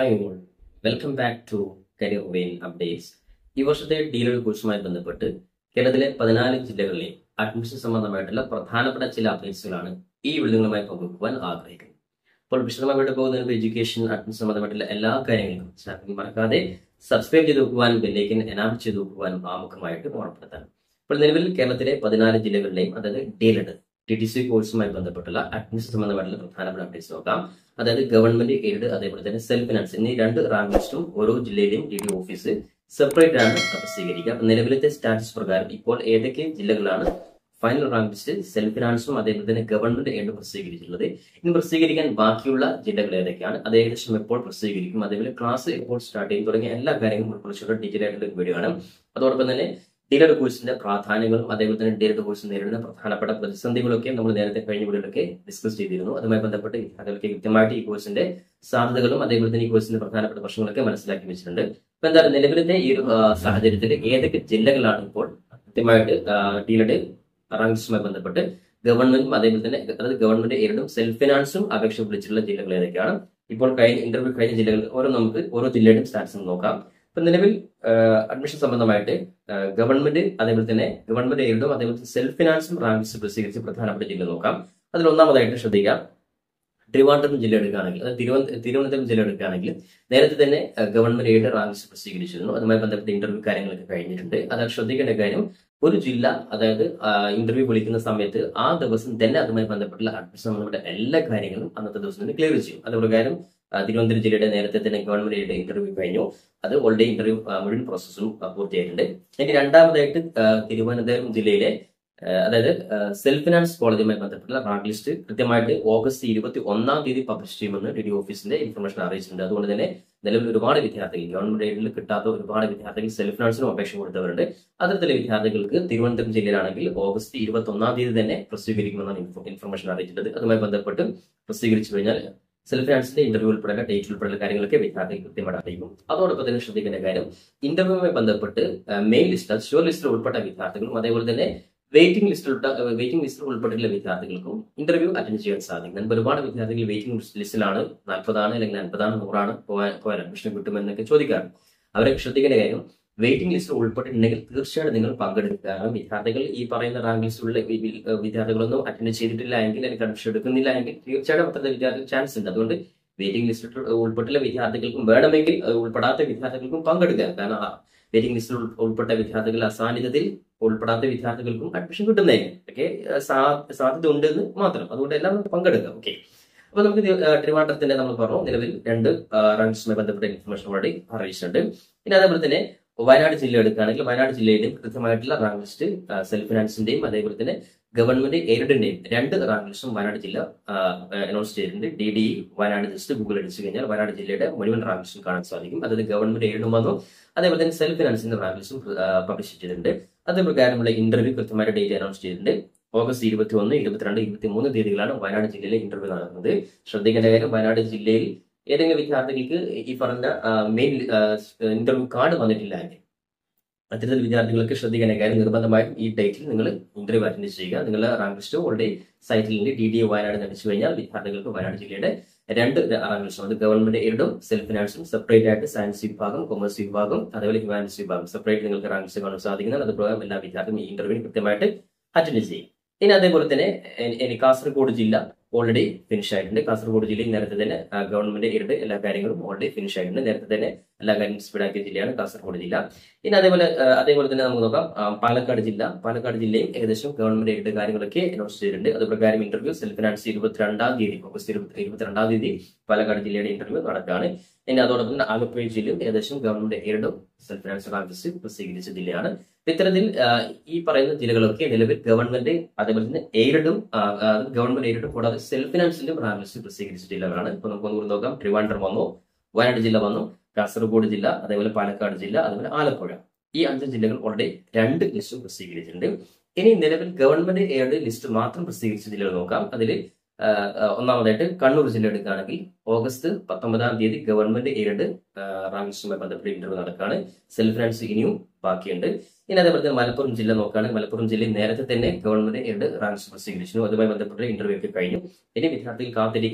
hi all welcome back to career vein updates ഈ വർഷത്തെ dealer കോഴ്സുമായി ബന്ധപ്പെട്ട് കേരളത്തിലെ പതിനാല് ജില്ലകളിലെ അഡ്മിഷൻ സംബന്ധമായിട്ടുള്ള പ്രധാനപ്പെട്ട ചില അപ്ഡേറ്റ്സുകളാണ് ഈ വീഡിയോകളുമായി പങ്കുവെക്കുവാൻ ആഗ്രഹിക്കുന്നത് അപ്പോൾ വിശദമായിട്ട് പോകുന്നതിന് എഡ്യൂക്കേഷൻ അഡ്മിഷൻ സംബന്ധമായിട്ടുള്ള എല്ലാ കാര്യങ്ങളും സ്റ്റാർട്ടിംഗ് മറക്കാതെ സബ്സ്ക്രൈബ് ചെയ്ത് വെക്കുവാനും ബെല്ലേക്കൻ എനാബിൾ ചെയ്ത് വെക്കുവാനും ആമുഖമായിട്ട് ഓർമ്മപ്പെടുത്താൻ ഇപ്പോൾ നിലവിൽ കേരളത്തിലെ പതിനാല് ജില്ലകളിലെയും അതായത് ഡീലഡ് ടി ടി സി കോഴ്സുമായി ബന്ധപ്പെട്ടുള്ള അഡ്മിഷൻ സംബന്ധമായിട്ടുള്ള പ്രധാനപ്പെട്ട അപ്ഡേറ്റ്സ് നോക്കാം അതായത് ഗവൺമെന്റ് എയ്ഡ് അതേപോലെ തന്നെ സെൽഫ് ഫിനാൻസ് എന്നീ രണ്ട് റാങ്ക് ലിസ്റ്റും ഓരോ ജില്ലയിലെയും ഡി ഡി ഓഫീസ് സെപ്പറേറ്റ് ആണ് പ്രസിദ്ധീകരിക്കുക അപ്പൊ നിലവിലത്തെ സ്റ്റാറ്റസ് പ്രകാരം ഇപ്പോൾ ഏതൊക്കെ ജില്ലകളാണ് ഫൈനൽ റാങ്ക് ലിസ്റ്റ് സെൽഫ് ഫിനാൻസും അതേപോലെ തന്നെ ഗവൺമെന്റ് എയ്ഡ് പ്രസിദ്ധീകരിച്ചിട്ടുള്ളത് ഇനി പ്രസിദ്ധീകരിക്കാൻ ബാക്കിയുള്ള ജില്ലകൾ ഏതൊക്കെയാണ് അത് ഏകദേശം എപ്പോൾ പ്രസിദ്ധീകരിക്കും അതേപോലെ ക്ലാസ് എപ്പോൾ സ്റ്റാർട്ട് ചെയ്യും തുടങ്ങിയ എല്ലാ കാര്യങ്ങളും ഉൾക്കൊള്ളിച്ചുള്ള ഡീറ്റെയിൽ ആയിട്ടുള്ള ഒരു വീഡിയോ ആണ് അതോടൊപ്പം തന്നെ ഡീലർ കോഴ്സിന്റെ പ്രാധാന്യങ്ങളും അതേപോലെ തന്നെ ഡീലർ കോഴ്സ് നേരിടുന്ന പ്രധാനപ്പെട്ട പ്രതിസന്ധികളൊക്കെ നമ്മൾ നേരത്തെ കഴിഞ്ഞ വീഡിയോയിലൊക്കെ ഡിസ്കസ് ചെയ്തിരുന്നു അതുമായി ബന്ധപ്പെട്ട് വിദ്യാർത്ഥികൾക്ക് കൃത്യമായിട്ട് ഈ കോഴ്സിന്റെ സാധ്യതകളും അതേപോലെ തന്നെ ഈ കോഴ്സിന്റെ പ്രധാനപ്പെട്ട പ്രശ്നങ്ങളൊക്കെ മനസ്സിലാക്കി വെച്ചിട്ടുണ്ട് അപ്പൊ എന്താണ് നിലവിലത്തെ ഈ ഒരു ആ, സാഹചര്യത്തിൽ ഏതൊക്കെ ജില്ലകളാണ് ഇപ്പോൾ കൃത്യമായിട്ട് ഡീലഡ് റാങ്ക് ലിസ്റ്റുമായി ബന്ധപ്പെട്ട് ഗവൺമെന്റും അതേപോലെ തന്നെ അതായത് ഗവൺമെന്റ് എയ്ഡും സെൽഫ് ഫിനാൻസും അപേക്ഷ വിളിച്ചിട്ടുള്ള ജില്ലകൾ ഏതൊക്കെയാണ് ഇപ്പോൾ കഴിഞ്ഞ ഇന്റർവ്യൂ കഴിഞ്ഞ ജില്ലകൾ ഓരോ നമുക്ക് ഓരോ ജില്ലയുടെയും സ്റ്റാറ്റസ് നോക്കാം ഇപ്പൊ നിലവിൽ അഡ്മിഷൻ സംബന്ധമായിട്ട് ഗവൺമെന്റ് അതേപോലെ തന്നെ ഗവൺമെന്റ് എയ്ഡും അതേപോലെ തന്നെ സെൽഫ് ഫിനാൻസും റാങ്ക് ലിസ്റ്റ് പ്രസിദ്ധീകരിച്ച് പ്രധാനപ്പെട്ട ജില്ല നോക്കാം അതിൽ ഒന്നാമതായിട്ട് ശ്രദ്ധിക്കാം ട്രിവാൻഡ്രം ജില്ല എടുക്കുകയാണെങ്കിൽ അതായത് തിരുവന- തിരുവനന്തപുരം ജില്ല എടുക്കുകയാണെങ്കിൽ നേരത്തെ തന്നെ ഗവൺമെന്റ് എയ്ഡ് റാങ്ക് ലിസ്റ്റ് പ്രസിദ്ധീകരിച്ചിരുന്നു അതുമായി ബന്ധപ്പെട്ട ഇന്റർവ്യൂ കാര്യങ്ങളൊക്കെ കഴിഞ്ഞിട്ടുണ്ട് അത് ശ്രദ്ധിക്കേണ്ട കാര്യം ഒരു ജില്ല അതായത് ഇന്റർവ്യൂ വിളിക്കുന്ന സമയത്ത് ആ ദിവസം തന്നെ അതുമായി ബന്ധപ്പെട്ടുള്ള അഡ്മിഷൻ സംബന്ധപ്പെട്ട എല്ലാ കാര്യങ്ങളും അന്നത്തെ ദിവസം തന്നെ ക്ലിയർ ചെയ്യും അത് പ്രകാരം ആ, തിരുവനന്തപുരം ജില്ലയുടെ നേരത്തെ തന്നെ ഗവൺമെന്റ് ഇന്റർവ്യൂ കഴിഞ്ഞു അത് ഓൾറെഡി ഇന്റർവ്യൂ മുഴുവൻ പ്രോസസ്സും പൂർത്തിയായിട്ടുണ്ട് ഇനി രണ്ടാമതായിട്ട് ആ, തിരുവനന്തപുരം ജില്ലയിലെ ആ, അതായത് സെൽഫ് ഫിനാൻസ് കോളേജുമായി ബന്ധപ്പെട്ടുള്ള റാങ്ക് ലിസ്റ്റ് കൃത്യമായിട്ട് ഓഗസ്റ്റ് ഇരുപത്തി ഒന്നാം തീയതി പബ്ലിഷ് ചെയ്യുമെന്ന് ഡി ഡി ഓഫീസിന്റെ ഇൻഫർമേഷൻ അറിയിച്ചിട്ടുണ്ട് അതുകൊണ്ട് തന്നെ നിലവിൽ ഒരുപാട് വിദ്യാർത്ഥികൾ ഗവൺമെന്റ് എയ്ഡിൽ കിട്ടാത്ത ഒരുപാട് വിദ്യാർത്ഥികൾ സെൽഫ് ഫിനാൻസിനും അപേക്ഷ കൊടുത്തവരുണ്ട് അത്തരത്തിലെ വിദ്യാർത്ഥികൾക്ക് തിരുവനന്തപുരം ജില്ലയിലാണെങ്കിൽ ഓഗസ്റ്റ് ഇരുപത്തി ഒന്നാം തീയതി തന്നെ പ്രസിദ്ധീകരിക്കുമെന്നാണ് ഇൻഫോ- ഇൻഫർമേഷൻ അറിയിച്ചിട്ടുള്ളത് അതുമായി ബന്ധപ്പെട്ട് പ്രസിദ്ധീകരിച്ചു കഴിഞ്ഞാൽ സെൽഫ് ഫിനാൻസിന്റെ ഇന്റർവ്യൂ ഉൾപ്പെടെയുള്ള ഡേറ്റ് ഉൾപ്പെടെയുള്ള കാര്യങ്ങളൊക്കെ വിദ്യാർത്ഥികൾ കൃത്യമായിട്ട് അറിയിക്കും അതോടൊപ്പം തന്നെ ശ്രദ്ധിക്കേണ്ട കാര്യം ഇന്റർവ്യൂവുമായി ബന്ധപ്പെട്ട് മെയിൻ ലിസ്റ്റ് ഷുവർ ലിസ്റ്റിൽ ഉൾപ്പെട്ട വിദ്യാർത്ഥികളും അതേപോലെ തന്നെ വെയിറ്റിംഗ് ലിസ്റ്റിൽ വെയിറ്റിംഗ് ലിസ്റ്റിൽ ഉൾപ്പെട്ടിട്ടുള്ള വിദ്യാർത്ഥികൾക്കും ഇന്റർവ്യൂ അറ്റൻഡ് ചെയ്യാൻ സാധിക്കും മുൻപ് ഒരുപാട് വിദ്യാർത്ഥികൾ വെയിറ്റിംഗ് ലിസ്റ്റിലാണ് നാൽപ്പതാണ് അല്ലെങ്കിൽ അൻപതാണ് നൂറാണ് പോയാൽ പോയാൽ അഡ്മിഷൻ കിട്ടുമെന്നൊക്കെ ചോദിക്കാറുണ്ട് അവരൊക്കെ ശ്രദ്ധിക്കേണ്ട കാര്യം വെയിറ്റിംഗ് ലിസ്റ്റിൽ ഉൾപ്പെട്ടിട്ടുണ്ടെങ്കിൽ തീർച്ചയായിട്ടും നിങ്ങൾ പങ്കെടുക്കുക കാരണം വിദ്യാർത്ഥികൾ ഈ പറയുന്ന റാങ്ക് ലിസ്റ്റിലുള്ള വി- വി- വിദ്യാർത്ഥികളൊന്നും അറ്റൻഡ് ചെയ്തിട്ടില്ല എങ്കിൽ അല്ലെങ്കിൽ അഡ്മിഷൻ എടുക്കുന്നില്ല എങ്കിൽ തീർച്ചയായിട്ടും അത്തരത്തിൽ വിദ്യാർത്ഥികൾ ചാൻസ് ഉണ്ട് അതുകൊണ്ട് വെയിറ്റിംഗ് ലിസ്റ്റിൽ ഉൾപ്പെട്ടുള്ള വിദ്യാർത്ഥികൾക്കും വേണമെങ്കിൽ അത് ഉൾപ്പെടാത്ത വിദ്യാർത്ഥികൾക്കും പങ്കെടുക്കുക കാരണം ആ വെയിറ്റിംഗ് ലിസ്റ്റിൽ ഉൾ- ഉൾപ്പെട്ട വിദ്യാർത്ഥികൾ അസാന്നിധ്യത്തിൽ ഉൾപ്പെടാത്ത വിദ്യാർത്ഥികൾക്കും അഡ്മിഷൻ കിട്ടുന്നതായിരിക്കും ഓക്കെ സാധ്യത ഉണ്ടെന്ന് മാത്രം അതുകൊണ്ട് എല്ലാവരും പങ്കെടുക്കുക ഓക്കെ അപ്പൊ നമുക്ക് ഇത്, ആ, ട്രിവാൻഡ്രത്തിന്റെ നമ്മൾ പറഞ്ഞു നിലവിൽ രണ്ട് റാങ്ക്സുമായി ബന്ധപ്പെട്ട ഇൻഫർമേഷൻ ഓൾറെഡി അറിയിച്ചിട്ടുണ്ട് പിന്നെ അതേപോലെ തന്നെ വയനാട് ജില്ല എടുക്കുകയാണെങ്കിൽ വയനാട് ജില്ലയിലും കൃത്യമായിട്ടുള്ള റാങ്ക് ലിസ്റ്റ് സെൽഫ് ഫിനാൻസിന്റെയും അതേപോലെ തന്നെ ഗവൺമെന്റ് എയ്ഡന്റെയും രണ്ട് റാങ്ക് ലിസ്റ്റും വയനാട് ജില്ല അനൗൺസ് ചെയ്തിട്ടുണ്ട് D D Wayanad just Google അടിച്ചു കഴിഞ്ഞാൽ വയനാട് ജില്ലയുടെ മുഴുവൻ റാങ്ക് ലിസ്റ്റും കാണാൻ സാധിക്കും അതായത് ഗവൺമെന്റ് എയ്ഡും വന്നു അതേപോലെ തന്നെ സെൽഫ് ഫിനാൻസിന്റെ റാങ്ക് ലിസ്റ്റും പബ്ലിഷ് ചെയ്തിട്ടുണ്ട് അത് പ്രകാരമുള്ള ഇന്റർവ്യൂ കൃത്യമായിട്ട് ഡേറ്റ് അനൗൺസ് ചെയ്തിട്ടുണ്ട് ഓഗസ്റ്റ് ഇരുപത്തി ഒന്ന് ഇരുപത്തിരണ്ട് ഇരുപത്തി മൂന്ന് തീയതികളാണ് വയനാട് ജില്ലയിലെ ഇന്റർവ്യൂ നടക്കുന്നത് ശ്രദ്ധിക്കേണ്ട കാര്യം വയനാട് ജില്ലയിൽ ഏതെങ്കിലും വിദ്യാർത്ഥികൾക്ക് ഈ പറഞ്ഞ മെയിൻ ഇന്റർവ്യൂ കാർഡ് വന്നിട്ടില്ല എങ്കിൽ അത്തരത്തിൽ വിദ്യാർത്ഥികൾക്ക് ശ്രദ്ധിക്കേണ്ട കാര്യം നിർബന്ധമായും ഈ ഡേറ്റിൽ നിങ്ങൾ ഇന്റർവ്യൂ അറ്റൻഡ് ചെയ്യുക നിങ്ങളുടെ റാങ്ക് ലിസ്റ്റ് ഓൾറെഡി സൈറ്റിൽ ഡി ഡി എ വയനാട് നടിച്ചു കഴിഞ്ഞാൽ വിദ്യാർത്ഥികൾക്ക് വയനാട് ജില്ലയുടെ രണ്ട് റാങ്ക് ലിസ്റ്റും അത് ഗവൺമെന്റ് എയ്ഡും സെൽഫ് ഫിനാൻസും സെപ്പറേറ്റ് ആയിട്ട് സയൻസ് വിഭാഗം കൊമേഴ്സ് വിഭാഗം അതേപോലെ ഹ്യൂമാനിറ്റീസ് വിഭാഗം സെപ്പറേറ്റ് നിങ്ങൾക്ക് റാങ്ക് ലിസ്റ്റ് കാണാൻ സാധിക്കുന്നത് അത് പ്രകാരം എല്ലാ വിദ്യാർത്ഥികളും ഈ ഇന്റർവ്യൂവിന് കൃത്യമായിട്ട് അറ്റൻഡ് ചെയ്യും ഇനി അതേപോലെ തന്നെ എ- ഇനി കാസർഗോഡ് ജില്ല ഓൾറെഡി ഫിനിഷ് ആയിട്ടുണ്ട് കാസർഗോഡ് ജില്ലയിൽ നേരത്തെ തന്നെ ഗവൺമെന്റ് എയ്ഡ് എല്ലാ കാര്യങ്ങളും ഓൾറെഡി ഫിനിഷ് ആയിട്ടുണ്ട് നേരത്തെ തന്നെ എല്ലാ കാര്യങ്ങളും സ്പീഡാക്കിയ ജില്ലയാണ് കാസർഗോഡ് ജില്ല ഇനി അതേപോലെ ആ, അതേപോലെ തന്നെ നമുക്ക് നോക്കാം ആ, പാലക്കാട് ജില്ല പാലക്കാട് ജില്ലയും ഏകദേശം ഗവൺമെന്റ് എയ്ഡ് കാര്യങ്ങളൊക്കെ അനൗൺസ് ചെയ്തിട്ടുണ്ട് അത് പ്രകാരം ഇന്റർവ്യൂ സെൽഫ് ഫിനാൻസ് ഇരുപത്തിരണ്ടാം തീയതി ഓഗസ്റ്റ് ഇരുപത്തി ഇരുപത്തിരണ്ടാം തീയതി പാലക്കാട് ജില്ലയുടെ ഇന്റർവ്യൂ നടക്കുകയാണ് ഇനി അതോടൊപ്പം തന്നെ ആലപ്പുഴ ജില്ലയും ഏകദേശം ഗവൺമെന്റ് എയ്ഡും സെൽഫ് ഫിനാൻസ് റാങ്ക് പ്രസിദ്ധീകരിച്ച ജില്ലയാണ് അപ്പൊ ഇത്തരത്തിൽ ആ, ഈ പറയുന്ന ജില്ലകളൊക്കെ നിലവിൽ ഗവൺമെന്റ് അതേപോലെ തന്നെ എയ്ഡും ഗവൺമെന്റ് എയ്ഡും കൂടാതെ സെൽഫ് ഫിനാൻസിന്റെ റാങ്ക് ലിസ്റ്റ് പ്രസിദ്ധീകരിച്ച ജില്ലകളാണ് ഇപ്പൊ നമുക്ക് ഒന്നുകൂടി നോക്കാം ട്രിവാൻഡ്രം വന്നു വയനാട് ജില്ല വന്നു കാസർഗോഡ് ജില്ല അതേപോലെ പാലക്കാട് ജില്ല അതുപോലെ ആലപ്പുഴ ഈ അഞ്ച് ജില്ലകൾ ഓൾറെഡി രണ്ട് ലിസ്റ്റും പ്രസിദ്ധീകരിച്ചിട്ടുണ്ട് ഇനി നിലവിൽ ഗവൺമെന്റ് എയ്ഡ് ലിസ്റ്റ് മാത്രം പ്രസിദ്ധീകരിച്ച ജില്ലകൾ നോക്കാം അതിൽ ഒന്നാമതായിട്ട് കണ്ണൂർ ജില്ല എടുക്കുകയാണെങ്കിൽ ഓഗസ്റ്റ് പത്തൊമ്പതാം തീയതി ഗവൺമെന്റ് എയ്ഡ് റാങ്ക് ലിസ്റ്റുമായി ബന്ധപ്പെട്ട് ഇന്റർവ്യൂ നടക്കുകയാണ് സെൽഫ് ഫിനാൻസ് ഇനിയും ബാക്കിയുണ്ട് ഇനി അതേപോലെ തന്നെ മലപ്പുറം ജില്ല നോക്കുകയാണെങ്കിൽ മലപ്പുറം ജില്ലയിൽ നേരത്തെ തന്നെ ഗവൺമെന്റ് എയ്ഡ് റാങ്ക് ലിസ്റ്റ് പ്രസിദ്ധീകരിച്ചു അതുമായി ബന്ധപ്പെട്ട ഇന്റർവ്യൂ ഒക്കെ കഴിഞ്ഞു ഇനി വിദ്യാർത്ഥികൾ കാത്തിരിക്കുന്ന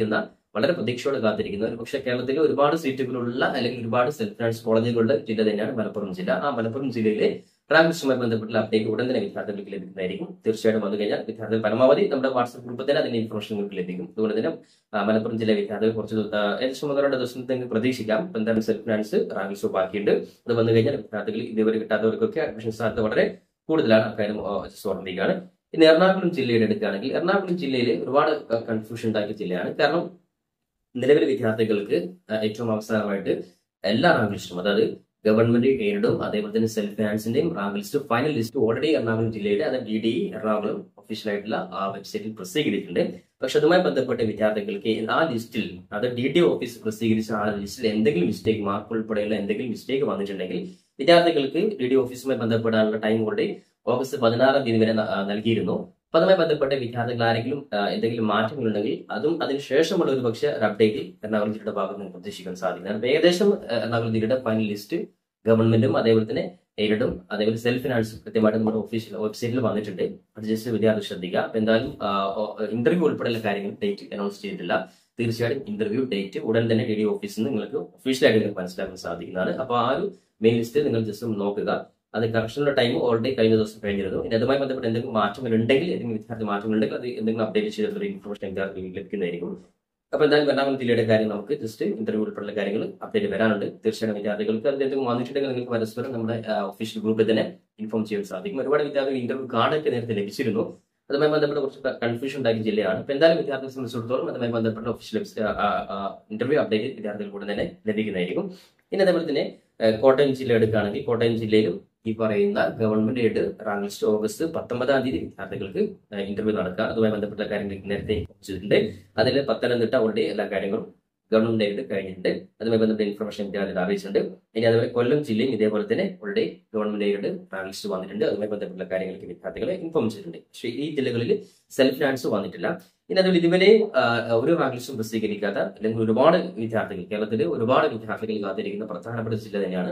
വളരെ പ്രതീക്ഷയോടെ കാത്തിരിക്കുന്ന ഒരു പക്ഷേ കേരളത്തിൽ ഒരുപാട് സീറ്റുകളുള്ള അല്ലെങ്കിൽ ഒരുപാട് സെൽഫ് ഫിനാൻസ് കോളേജുകളുടെ ജില്ല തന്നെയാണ് മലപ്പുറം ജില്ല ആ മലപ്പുറം ജില്ലയിലെ റാങ്ക് ലിസ്റ്റുമായി ബന്ധപ്പെട്ടുള്ള അപ്ഡേറ്റ് ഉടൻ തന്നെ വിദ്യാർത്ഥികൾക്ക് ലഭിക്കുന്നതായിരിക്കും തീർച്ചയായിട്ടും വന്നു കഴിഞ്ഞാൽ വിദ്യാർത്ഥികൾ പരമാവധി നമ്മുടെ വാട്സ്ആപ്പ് ഗ്രൂപ്പിൽ തന്നെ അതിന്റെ ഇൻഫർമേഷൻ നിങ്ങൾക്ക് ലഭിക്കും അതുകൊണ്ട് തന്നെ ആ, മലപ്പുറം ജില്ല വിദ്യാർത്ഥികൾ കുറച്ച് ദിവ- ആ, ഏകദേശം ഒന്ന് രണ്ട് ദിവസം നിങ്ങൾക്ക് പ്രതീക്ഷിക്കാം ഇപ്പൊ എന്തായാലും സെൽഫ് ഫിനാൻസ് റാങ്ക് ലിസ്റ്റ് ബാക്കിയുണ്ട് അത് വന്നു കഴിഞ്ഞാൽ വിദ്യാർത്ഥികൾ ഇതുവരെ കിട്ടാത്തവർക്കൊക്കെ അഡ്മിഷൻ സാധ്യത വളരെ കൂടുതലാണ് അക്കാര്യം ജസ്റ്റ് ഓർമ്മിക്കുകയാണ് ഇനി എറണാകുളം ജില്ലയുടെ എടുക്കുകയാണെങ്കിൽ എറണാകുളം ജില്ലയിൽ ഒരുപാട് കൺഫ്യൂഷൻ ഉണ്ടാക്കിയ ജില്ലയാണ് കാരണം നിലവിലെ വിദ്യാർത്ഥികൾക്ക് ആ, ഏറ്റവും അവസാനമായിട്ട് എല്ലാ റാങ്ക് ലിസ്റ്റും അതായത് ഗവൺമെന്റ് എയ്ഡും അതേപോലെ തന്നെ സെൽഫ് ഫിനാൻസിന്റെയും rank list final list already Ernakulam ജില്ലയുടെ അത് ഡി ഡി എറണാകുളം ഒഫീഷ്യൽ ആയിട്ടുള്ള ആ വെബ്സൈറ്റിൽ പ്രസിദ്ധീകരിച്ചിട്ടുണ്ട് പക്ഷെ അതുമായി ബന്ധപ്പെട്ട വിദ്യാർത്ഥികൾക്ക് ആ ലിസ്റ്റിൽ അത് ഡി ഡി ഓഫീസ് പ്രസിദ്ധീകരിച്ച ആ ലിസ്റ്റിൽ എന്തെങ്കിലും മിസ്റ്റേക്ക് മാർക്ക് ഉൾപ്പെടെയുള്ള എന്തെങ്കിലും മിസ്റ്റേക്ക് വന്നിട്ടുണ്ടെങ്കിൽ വിദ്യാർത്ഥികൾക്ക് ഡി ഡി ഓഫീസുമായി ബന്ധപ്പെടാനുള്ള ടൈം ഓൾറെഡി ഓഗസ്റ്റ് പതിനാറാം തീയതി വരെ ന- ആ, നൽകിയിരുന്നു അപ്പൊ അതുമായി ബന്ധപ്പെട്ട വിദ്യാർത്ഥികൾ ആരെങ്കിലും ആ, എന്തെങ്കിലും മാറ്റങ്ങൾ ഉണ്ടെങ്കിൽ അതും അതിനുശേഷമുള്ള ഒരു പക്ഷേ ഒരു അപ്ഡേറ്റ് എറണാകുളം ജില്ലയുടെ ഭാഗത്ത് നിന്ന് പ്രതീക്ഷിക്കാൻ സാധിക്കുന്നതാണ് അപ്പൊ ഏകദേശം ആ, എറണാകുളം ജില്ലയുടെ ഫൈനൽ ലിസ്റ്റ് ഗവൺമെന്റും അതേപോലെ തന്നെ എയ്ഡും അതേപോലെ സെൽഫ് ഫിനാൻസും കൃത്യമായിട്ട് നമ്മുടെ ഒഫീഷ്യൽ വെബ്സൈറ്റിൽ വന്നിട്ടുണ്ട് അത് ജസ്റ്റ് വിദ്യാർത്ഥി ശ്രദ്ധിക്കുക അപ്പൊ എന്തായാലും ഇന്റർവ്യൂ ഉൾപ്പെടെയുള്ള കാര്യങ്ങൾ ഡേറ്റ് അനൗൺസ് ചെയ്തിട്ടില്ല തീർച്ചയായിട്ടും ഇന്റർവ്യൂ ഡേറ്റ് ഉടൻ തന്നെ ഡി ഡി ഓഫീസിൽ നിന്ന് നിങ്ങൾക്ക് ഒഫീഷ്യലായിട്ട് നിങ്ങൾക്ക് മനസ്സിലാക്കാൻ സാധിക്കുന്നതാണ് അപ്പൊ ആ ഒരു മെയിൻ ലിസ്റ്റ് നിങ്ങൾ ജസ്റ്റ് ഒന്ന് നോക്കുക അത് കറക്ഷനുള്ള ടൈം ഓൾറെഡി കഴിഞ്ഞ ദിവസം കഴിഞ്ഞിരുന്നു ഇനി അതുമായി ബന്ധപ്പെട്ട് എന്തെങ്കിലും മാറ്റങ്ങൾ ഉണ്ടെങ്കിൽ എന്തെങ്കിലും വിദ്യാർത്ഥി മാറ്റങ്ങൾ ഉണ്ടെങ്കിൽ അത് എന്തെങ്കിലും അപ്ഡേറ്റ് ചെയ്തിട്ടുള്ള ഇൻഫർമേഷൻ വിദ്യാർത്ഥികൾക്ക് ലഭിക്കുന്നതായിരിക്കും അപ്പൊ എന്തായാലും എറണാകുളം ജില്ലയുടെ കാര്യം നമുക്ക് ജസ്റ്റ് ഇന്റർവ്യൂ ഉൾപ്പെടെയുള്ള കാര്യങ്ങൾ അപ്ഡേറ്റ് വരാനുണ്ട് തീർച്ചയായും വിദ്യാർത്ഥികൾക്ക് അത് എന്തെങ്കിലും വന്നിട്ടുണ്ടെങ്കിൽ നിങ്ങൾക്ക് പരസ്പരം നമ്മുടെ ഒഫീഷ്യൽ ഗ്രൂപ്പിൽ തന്നെ ഇൻഫോം ചെയ്യാൻ സാധിക്കും ഒരുപാട് വിദ്യാർത്ഥികൾ ഇന്റർവ്യൂ കാർഡൊക്കെ നേരത്തെ ലഭിച്ചിരുന്നു അതുമായി ബന്ധപ്പെട്ട കുറച്ച് കൺഫ്യൂഷൻ ഉണ്ടാക്കിയ ജില്ലയാണ് അപ്പൊ എന്തായാലും വിദ്യാർത്ഥികളെ സംബന്ധിച്ചിടത്തോളം അതുമായി ബന്ധപ്പെട്ട ഒഫീഷ്യൽ ഇന്റർവ്യൂ അപ്ഡേറ്റ് വിദ്യാർത്ഥികൾ കൂടെ തന്നെ ലഭിക്കുന്നതായിരിക്കും ഇനി അതേപോലെ തന്നെ ഏഹ്, കോട്ടയം ജില്ല എടുക്കുകയാണെങ്കിൽ കോട്ടയം ജില്ലയിലും ഈ പറയുന്ന government aid rank list August പത്തൊമ്പതാം തീയതി വിദ്യാർത്ഥികൾക്ക് ഇന്റർവ്യൂ നടക്കുക അതുമായി ബന്ധപ്പെട്ട കാര്യങ്ങൾ നേരത്തെ ചെയ്തിട്ടുണ്ട് അതിൽ പത്തനംതിട്ട ഓൾറെഡി എല്ലാ കാര്യങ്ങളും ഗവൺമെന്റ് എയ്ഡ് കഴിഞ്ഞിട്ടുണ്ട് അതുമായി ബന്ധപ്പെട്ട ഇൻഫർമേഷൻ വിദ്യാർത്ഥികൾ അറിയിച്ചിട്ടുണ്ട് ഇനി അതുപോലെ കൊല്ലം ജില്ലയും ഇതേപോലെ തന്നെ already government aid rank list വന്നിട്ടുണ്ട് അതുമായി ബന്ധപ്പെട്ട കാര്യങ്ങൾക്ക് വിദ്യാർത്ഥികളെ ഇൻഫോം ചെയ്തിട്ടുണ്ട് പക്ഷേ ഈ ജില്ലകളിൽ സെൽഫ് ഫിനാൻസ് വന്നിട്ടില്ല ഇനി അതുപോലെ ഇതുവരെ ആ, ഒരു റാങ്ക് ലിസ്റ്റും പ്രസിദ്ധീകരിക്കാത്ത അല്ലെങ്കിൽ ഒരുപാട് വിദ്യാർത്ഥികൾ കേരളത്തിൽ ഒരുപാട് വിദ്യാർത്ഥികൾ കാത്തിരിക്കുന്ന പ്രധാനപ്പെട്ട ജില്ല തന്നെയാണ്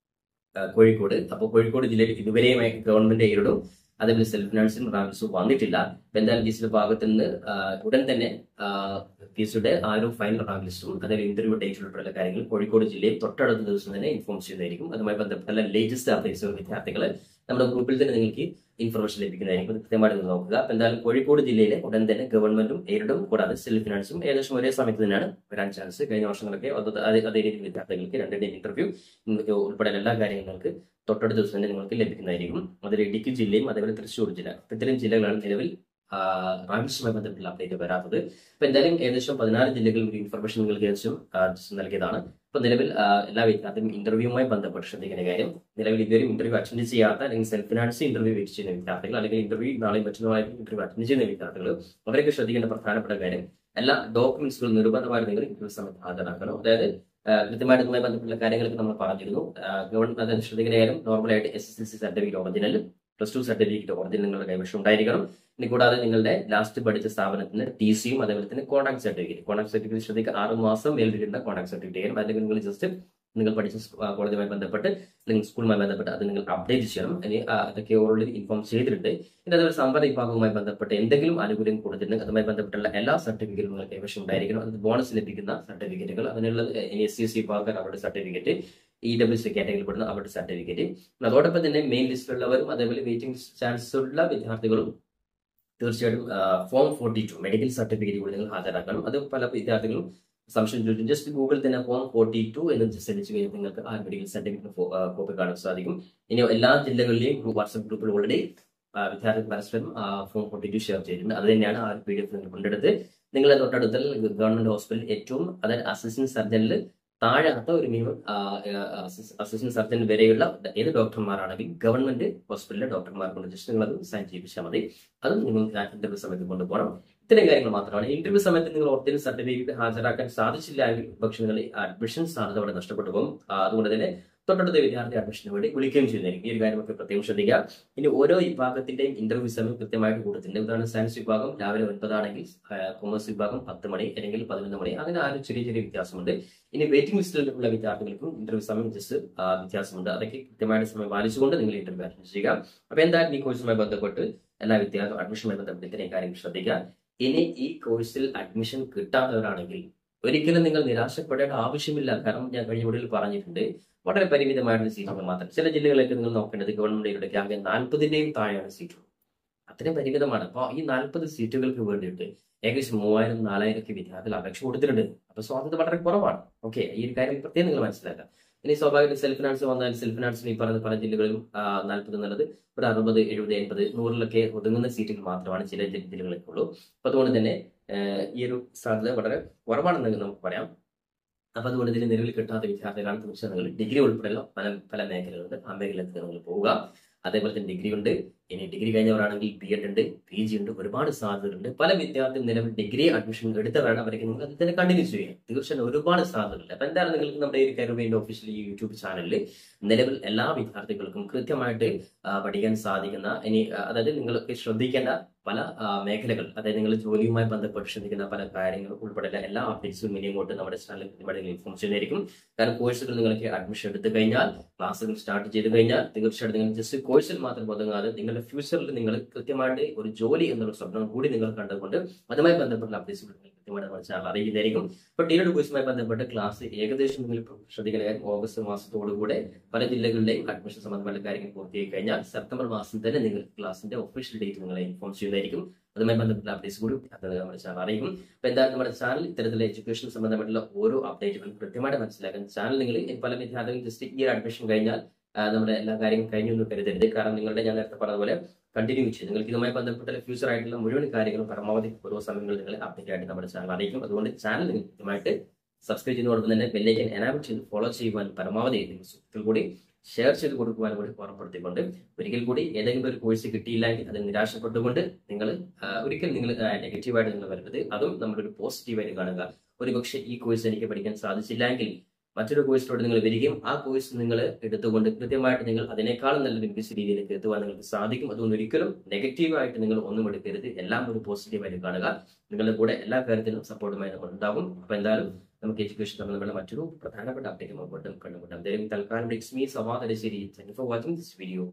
ആ, കോഴിക്കോട് അപ്പോൾ കോഴിക്കോട് ജില്ലയിൽ ഇതുവരെയുമായി ഗവൺമെന്റ് എയ്ഡും അതേപോലെ സെൽഫ് ഫിനാൻസും റാങ്ക് ലിസ്റ്റും വന്നിട്ടില്ല അപ്പൊ എന്തായാലും ജിസിയുടെ ഭാഗത്ത് നിന്ന് ആ, ഉടൻ തന്നെ ഫീസുടെ ആ ഒരു ഫൈനൽ റാങ്ക് ലിസ്റ്റും അതേപോലെ ഇന്റർവ്യൂ ഡേറ്റ് ഉൾപ്പെടെയുള്ള കാര്യങ്ങൾ കോഴിക്കോട് ജില്ലയിൽ തൊട്ടടുത്ത ദിവസം തന്നെ ഇൻഫോം ചെയ്യുന്നതായിരിക്കും അതുമായി ബന്ധപ്പെട്ട ലേറ്റസ്റ്റ് അപ്ഡേറ്റ്സ് വിദ്യാർത്ഥികൾ നമ്മുടെ ഗ്രൂപ്പിൽ തന്നെ നിങ്ങൾക്ക് ഇൻഫർമേഷൻ ലഭിക്കുന്നതായിരിക്കും അത് കൃത്യമായിട്ട് നിങ്ങൾ നോക്കുക അപ്പൊ എന്തായാലും കോഴിക്കോട് ജില്ലയിലെ ഉടൻ തന്നെ ഗവൺമെന്റും എയ്ഡും കൂടാതെ സെൽഫ് ഫിനാൻസും ഏകദേശം ഒരേ സമയത്ത് തന്നെയാണ് വരാൻ ചാൻസ് കഴിഞ്ഞ വർഷങ്ങളൊക്കെ അത് അതേ അതേ രീതിയിൽ വിദ്യാർത്ഥികൾക്ക് രണ്ടിന്റെയും ഇന്റർവ്യൂ ഉൾപ്പെടെ എല്ലാ കാര്യങ്ങൾക്ക് തൊട്ടടുത്ത ദിവസം തന്നെ നിങ്ങൾക്ക് ലഭിക്കുന്നതായിരിക്കും അതിൽ ഇടുക്കി ജില്ലയും അതേപോലെ തൃശ്ശൂർ ജില്ല ഇത്തരം ജില്ലകളാണ് നിലവിൽ റാങ്ക്സുമായി ബന്ധപ്പെട്ടുള്ള അപ്ഡേറ്റ് വരാത്തത് അപ്പൊ എന്തായാലും ഏകദേശം പതിനാല് ജില്ലകളിൽ ഒരു ഇൻഫർമേഷൻ നിങ്ങൾക്ക് ഏകദേശം ആ, just നൽകിയതാണ് അപ്പൊ നിലവിൽ ആ, എല്ലാ വിദ്യാർത്ഥികളും ഇന്റർവ്യൂവുമായി ബന്ധപ്പെട്ട് ശ്രദ്ധിക്കുന്ന കാര്യം നിലവിൽ ഇതുവരെ ഇന്റർവ്യൂ അറ്റൻഡ് ചെയ്യാത്ത അല്ലെങ്കിൽ സെൽഫ് ഫിനാൻസ് ഇന്റർവ്യൂ വെയിറ്റ് ചെയ്യുന്ന വിദ്യാർത്ഥികൾ അല്ലെങ്കിൽ ഇന്റർവ്യൂ നാളെയും മറ്റന്നാളായിട്ട് ഇന്റർവ്യൂ അറ്റൻഡ് ചെയ്യുന്ന വിദ്യാർത്ഥികൾ അവരൊക്കെ ശ്രദ്ധിക്കേണ്ട പ്രധാനപ്പെട്ട കാര്യം എല്ലാ ഡോക്യുമെന്റ്സുകളും നിർബന്ധമായിട്ട് നിങ്ങൾ ഇന്റർവ്യൂ സമയത്ത് ഹാജരാക്കണം അതായത് ആ, കൃത്യമായിട്ട് ഇതുമായി ബന്ധപ്പെട്ട കാര്യങ്ങളൊക്കെ നമ്മൾ പറഞ്ഞിരുന്നു ഗവൺമെന്റ് അതായത് ശ്രദ്ധിക്കുന്ന കാര്യം നോർമലായിട്ട് S S L C certificate original plus two certificate original നിങ്ങളുടെ കൈവശം ഉണ്ടായിരിക്കണം ഇനി കൂടാതെ നിങ്ങളുടെ ലാസ്റ്റ് പഠിച്ച സ്ഥാപനത്തിന് ടി സിയും അതേപോലെ തന്നെ കോൺടാക്ട് സർട്ടിഫിക്കറ്റ് കോൺടാക്ട് സർട്ടിഫിക്കറ്റ് ശ്രദ്ധിക്കുക ആറ് മാസം മേലിടുന്ന കോൺടാക്ട് സർട്ടിഫിക്കറ്റ് അല്ലെങ്കിൽ നിങ്ങൾ ജസ്റ്റ് നിങ്ങൾ പഠിച്ച സ്- ആ, കോളേജുമായി ബന്ധപ്പെട്ട് അല്ലെങ്കിൽ സ്കൂളുമായി ബന്ധപ്പെട്ട് അത് നിങ്ങൾ അപ്ഡേറ്റ് ചെയ്യണം ഇനി ആ, അതൊക്കെ ഓൾറെഡി ഇൻഫോം ചെയ്തിട്ടുണ്ട് ഇനി അതുപോലെ സമ്പന്ന വിഭാഗവുമായി ബന്ധപ്പെട്ട് എന്തെങ്കിലും ആനുകൂല്യം കൊടുത്തിട്ടുണ്ടെങ്കിൽ അതുമായി ബന്ധപ്പെട്ടുള്ള എല്ലാ സർട്ടിഫിക്കറ്റും നിങ്ങൾക്ക് കൈവശം ഉണ്ടായിരിക്കണം അത് ബോണസ് ലഭിക്കുന്ന സർട്ടിഫിക്കറ്റുകൾ അതിനുള്ള എസ് സി എസ് സി വിഭാഗക്കാർ അവരുടെ സർട്ടിഫിക്കറ്റ് ഇ ഡബ്ല്യു സി കാറ്റഗറിയിൽ പെടുന്ന അവരുടെ സർട്ടിഫിക്കറ്റ് അതോടൊപ്പം തന്നെ മെയിൻ ലിസ്റ്റിലുള്ളവരും അതേപോലെ വെയിറ്റിംഗ് ചാൻസ് ഉള്ള വിദ്യാർത്ഥികളും തീർച്ചയായിട്ടും form forty two medical certificate കൂടി നിങ്ങൾ ഹാജരാക്കണം അത് പല വിദ്യാർത്ഥികളും സംശയം ചോദിച്ചു ജസ്റ്റ് ഗൂഗിളിൽ തന്നെ ഫോം ഫോർട്ടി ടു എന്ന് സെർച്ച് കഴിഞ്ഞാൽ നിങ്ങൾക്ക് ആ മെഡിക്കൽ സർട്ടിഫിക്കറ്റ് കോപ്പി കാണാൻ സാധിക്കും ഇനി എല്ലാ ജില്ലകളിലെയും വാട്സ്ആപ്പ് ഗ്രൂപ്പിൽ ഓൾറെഡി വിദ്യാർത്ഥി പരസ്പരം ഫോം ഫോർട്ടി ടു ഷെയർ ചെയ്തിട്ടുണ്ട് അത് തന്നെയാണ് ആ ഒരു പി ഡി എഫ് നിങ്ങൾ കൊണ്ടെടുത്ത് നിങ്ങളെ തൊട്ടടുത്ത ഗവൺമെന്റ് ഹോസ്പിറ്റൽ ഏറ്റവും അതായത് അസിസ്റ്റന്റ് സർജനിൽ താഴെത്ത ഒരു മിനിമം അസിസ്റ്റന്റ് സർജൻ വരെയുള്ള ഏത് ഡോക്ടർമാരാണെങ്കിൽ ഗവൺമെന്റ് ഹോസ്പിറ്റലിലെ ഡോക്ടർമാർ കൊണ്ട് ജസ്റ്റ് നിങ്ങൾ അത് സൈൻ ചെയ്യിപ്പിച്ചാൽ മതി അതും നിങ്ങൾ ഇന്റർവ്യൂ സമയത്ത് കൊണ്ടുപോകണം ഇത്തരം കാര്യങ്ങൾ മാത്രമാണ് ഇന്റർവ്യൂ സമയത്ത് നിങ്ങൾ ഒറിജിനൽ സർട്ടിഫിക്കറ്റ് ഹാജരാക്കാൻ സാധിച്ചില്ല എങ്കിൽ പക്ഷേ നിങ്ങൾ അഡ്മിഷൻ സാധ്യത അവിടെ നഷ്ടപ്പെട്ടു പോകും ആ, അതുകൊണ്ട് തന്നെ തൊട്ടടുത്ത വിദ്യാർത്ഥി അഡ്മിഷന് വേണ്ടി വിളിക്കുകയും ചെയ്യുന്നതായിരിക്കും ഈ ഒരു കാര്യമൊക്കെ പ്രത്യേകം ശ്രദ്ധിക്കുക ഇനി ഓരോ വിഭാഗത്തിന്റെയും ഇന്റർവ്യൂ സമയം കൃത്യമായിട്ട് കൊടുത്തിട്ടുണ്ട് ഉദാഹരണം സയൻസ് വിഭാഗം രാവിലെ ഒൻപതാണെങ്കിൽ കൊമേഴ്സ് വിഭാഗം പത്ത് മണി അല്ലെങ്കിൽ പതിനൊന്ന് മണി അങ്ങനെ ആ ഒരു ചെറിയ ചെറിയ വ്യത്യാസമുണ്ട് ഇനി വെയിറ്റിംഗ് ലിസ്റ്റിലുള്ള വിദ്യാർത്ഥികൾക്കും ഇന്റർവ്യൂ സമയം ജസ്റ്റ് വ്യത്യാസമുണ്ട് അതൊക്കെ കൃത്യമായിട്ട് സമയം പാലിച്ചുകൊണ്ട് നിങ്ങൾ ഇന്റർവ്യൂ അറ്റൻഡ് ചെയ്യുക അപ്പൊ എന്തായാലും ഈ കോഴ്സുമായി ബന്ധപ്പെട്ട് എല്ലാ വിദ്യാർത്ഥികളും അഡ്മിഷനുമായി ബന്ധപ്പെട്ട് ഇത്രയും കാര്യങ്ങൾ ശ്രദ്ധിക്കുക ഇനി ഈ കോഴ്സിൽ അഡ്മിഷൻ കിട്ടാത്തവരാണെങ്കിൽ ഒരിക്കലും നിങ്ങൾ നിരാശപ്പെടേണ്ട ആവശ്യമില്ല കാരണം ഞാൻ കഴിഞ്ഞ വീഡിയോയിൽ പറഞ്ഞിട്ടുണ്ട് വളരെ പരിമിതമായിട്ടുള്ള സീറ്റുകൾ മാത്രം ചില ജില്ലകളിലേക്ക് നിങ്ങൾ നോക്കേണ്ടത് ഗവൺമെന്റ് ഇവിടേക്ക് ആകെ നാൽപ്പതിന്റെയും താഴെയാണ് സീറ്റുകൾ അത്രയും പരിമിതമാണ് അപ്പോൾ ഈ നാൽപ്പത് സീറ്റുകൾക്ക് വേണ്ടിയിട്ട് ഏകദേശം മൂവായിരം നാലായിരം ഒക്കെ വിദ്യാർത്ഥികൾ അപേക്ഷ കൊടുത്തിട്ടുണ്ട് അപ്പൊ സ്വാതന്ത്ര്യം വളരെ കുറവാണ് ഓക്കെ ഈ ഒരു കാര്യം പ്രത്യേകം നിങ്ങൾ മനസ്സിലാക്കുക ഇനി സ്വാഭാവികമായിട്ടും സെൽഫ് ഫിനാൻസ് വന്നാൽ സെൽഫ് ഫിനാൻസിൽ ഈ പറഞ്ഞ പല ജില്ലകളിലും നാൽപ്പത് എന്നുള്ളത് ഒരു അറുപത് എഴുപത് എൺപത് നൂറിലൊക്കെ ഒതുങ്ങുന്ന സീറ്റുകൾ മാത്രമാണ് ചില ജി- ജില്ലകളിലൊക്കെ ഉള്ളൂ അപ്പൊ അതുകൊണ്ട് തന്നെ ആഹ് ഈ ഒരു സാധ്യത വളരെ കുറവാണെന്ന് നമുക്ക് പറയാം അപ്പൊ അതുകൊണ്ട് ഇതിന് നിലവിൽ കിട്ടാത്ത വിദ്യാർത്ഥികളാണ് തീർച്ചയായും നിങ്ങൾ ഡിഗ്രി ഉൾപ്പെടെയുള്ള പല പല മേഖലകളുണ്ട് ആ മേഖലയിലേക്ക് നിങ്ങൾ പോവുക അതേപോലെ തന്നെ ഡിഗ്രി ഉണ്ട് ഇനി ഡിഗ്രി കഴിഞ്ഞവരാണെങ്കിൽ ബി എഡ് ഉണ്ട് പി ജി ഉണ്ട് ഒരുപാട് സാധ്യതകളുണ്ട് പല വിദ്യാർത്ഥികൾ നിലവിൽ ഡിഗ്രി അഡ്മിഷൻ എടുത്തവരാണ് അവർക്ക് നിങ്ങൾക്ക് അത് തന്നെ കണ്ടിന്യൂ ചെയ്യാം തീർച്ചയായും ഒരുപാട് സാധ്യതകളുണ്ട് അപ്പൊ എന്തായാലും നിങ്ങൾക്ക് നമ്മുടെ ഈ കരുവേന്റെ ഒഫീഷ്യൽ യൂട്യൂബ് ചാനലിൽ നിലവിൽ എല്ലാ വിദ്യാർത്ഥികൾക്കും കൃത്യമായിട്ട് ആ, പഠിക്കാൻ സാധിക്കുന്ന ഇനി ആ, അതായത് നിങ്ങൾക്ക് ശ്രദ്ധിക്കേണ്ട പല ആ, മേഖലകൾ അതായത് നിങ്ങൾ ജോലിയുമായി ബന്ധപ്പെട്ട് ശ്രദ്ധിക്കുന്ന പല കാര്യങ്ങൾ ഉൾപ്പെടെയുള്ള എല്ലാ അപ്ഡേറ്റ്സും ഇനി ഇങ്ങോട്ട് നമ്മുടെ ചാനലിൽ കൃത്യമായിട്ട് ഇൻഫോം ചെയ്യുന്നതായിരിക്കും കാരണം കോഴ്സുകൾ നിങ്ങൾക്ക് അഡ്മിഷൻ എടുത്തു കഴിഞ്ഞാൽ ക്ലാസ്സുകൾ സ്റ്റാർട്ട് ചെയ്ത് കഴിഞ്ഞാൽ തീർച്ചയായിട്ടും നിങ്ങൾ ജസ്റ്റ് കോഴ്സിൽ മാത്രം ഒതുങ്ങാതെ നിങ്ങളുടെ ഫ്യൂച്ചറിൽ നിങ്ങൾ കൃത്യമായിട്ട് ഒരു ജോലി എന്നുള്ള സ്വപ്നം കൂടി നിങ്ങൾ കണ്ടുകൊണ്ട് അതുമായി ബന്ധപ്പെട്ട അപ്ഡേറ്റ്സുകൾ നിങ്ങൾ കൃത്യമായിട്ട് നമ്മുടെ ചാനൽ അറിയിക്കുന്നതായിരിക്കും ഇപ്പൊ ഡിയുടെ കോഴ്സുമായി ബന്ധപ്പെട്ട് ക്ലാസ് ഏകദേശം നിങ്ങൾ ഇപ്പോൾ ശ്രദ്ധിക്കുന്ന കാര്യം ഓഗസ്റ്റ് മാസത്തോടുകൂടെ പല ജില്ലകളിലെയും അഡ്മിഷൻ സംബന്ധമായ കാര്യങ്ങൾ പൂർത്തിയായി കഴിഞ്ഞാൽ സെപ്റ്റംബർ മാസം തന്നെ നിങ്ങൾ ക്ലാസിന്റെ ഒഫീഷ്യൽ ഡേറ്റ് നിങ്ങളെ ഇൻഫോം ചെയ്യുന്നതായിരിക്കും അതുമായി ബന്ധപ്പെട്ട അപ്ഡേറ്റ്സ് കൂടി അത് നമ്മുടെ ചാനൽ അറിയിക്കും അപ്പൊ എന്തായാലും നമ്മുടെ ചാനൽ ഇത്തരത്തിലുള്ള എഡ്യൂക്കേഷൻ സംബന്ധമായിട്ടുള്ള ഓരോ അപ്ഡേറ്റുകളും കൃത്യമായിട്ട് മനസ്സിലാക്കാൻ ചാനൽ നിങ്ങൾ പല വിദ്യാർത്ഥികളും ജസ്റ്റ് ഈ അഡ്മിഷൻ കഴിഞ്ഞാൽ ആ, നമ്മുടെ എല്ലാ കാര്യങ്ങളും കഴിഞ്ഞു എന്ന് കരുതരുത് കാരണം നിങ്ങളുടെ ഞാൻ നേരത്തെ പറഞ്ഞതുപോലെ കണ്ടിന്യൂ ചെയ്ത് നിങ്ങൾക്ക് ഇതുമായി ബന്ധപ്പെട്ട ഫ്യൂച്ചർ ആയിട്ടുള്ള മുഴുവൻ കാര്യങ്ങളും പരമാവധി ഓരോ സമയങ്ങളിൽ നിങ്ങൾ അപ്ഡേറ്റ് ആയിട്ട് നമ്മുടെ ചാനൽ അറിയിക്കും അതുകൊണ്ട് ചാനൽ നിങ്ങൾ കൃത്യമായിട്ട് സബ്സ്ക്രൈബ് ചെയ്യുന്നതോടൊപ്പം തന്നെ ബെല്ലൈക്കൻ എനാബിൾ ചെയ്ത് ഫോളോ ചെയ്യുവാൻ പരമാവധി നിങ്ങൾ സുഹൃത്തുക്കൾ കൂടി ഷെയർ ചെയ്ത് കൊടുക്കുവാൻ കൂടി ഓർമ്മപ്പെടുത്തിക്കൊണ്ട് ഒരിക്കൽ കൂടി ഏതെങ്കിലും ഒരു കോഴ്സ് കിട്ടിയില്ലെങ്കിൽ അത് നിരാശപ്പെട്ടുകൊണ്ട് നിങ്ങൾ ഒരിക്കൽ നിങ്ങൾ നെഗറ്റീവായിട്ട് നിങ്ങൾ വരരുത് അതും നമ്മളൊരു പോസിറ്റീവായിട്ട് കാണുക ഒരുപക്ഷെ ഈ കോഴ്സ് എനിക്ക് പഠിക്കാൻ സാധിച്ചില്ലെങ്കിൽ മറ്റൊരു കോഴ്സിലൂടെ നിങ്ങൾ വരികയും ആ കോഴ്സ് നിങ്ങൾ എടുത്തുകൊണ്ട് കൃത്യമായിട്ട് നിങ്ങൾ അതിനേക്കാളും നല്ലൊരു മികച്ച രീതിയിലേക്ക് എത്തുവാൻ നിങ്ങൾക്ക് സാധിക്കും അതുകൊണ്ട് ഒരിക്കലും നെഗറ്റീവായിട്ട് നിങ്ങൾ ഒന്നും എടുക്കരുത് എല്ലാം ഒരു പോസിറ്റീവായിട്ട് കാണുക നിങ്ങളുടെ കൂടെ എല്ലാ കാര്യത്തിലും സപ്പോർട്ടുമായി നമ്മൾ ഉണ്ടാകും അപ്പൊ എന്തായാലും നമുക്ക് എഡ്യൂക്കേഷൻ സംബന്ധമുള്ള മറ്റൊരു പ്രധാനപ്പെട്ട അപ്ഡേറ്റ് മുമ്പോട്ട് കണ്ടുമുട്ടാം എന്തായാലും തൽക്കാലം it's me Savad Alassery thank for watching this video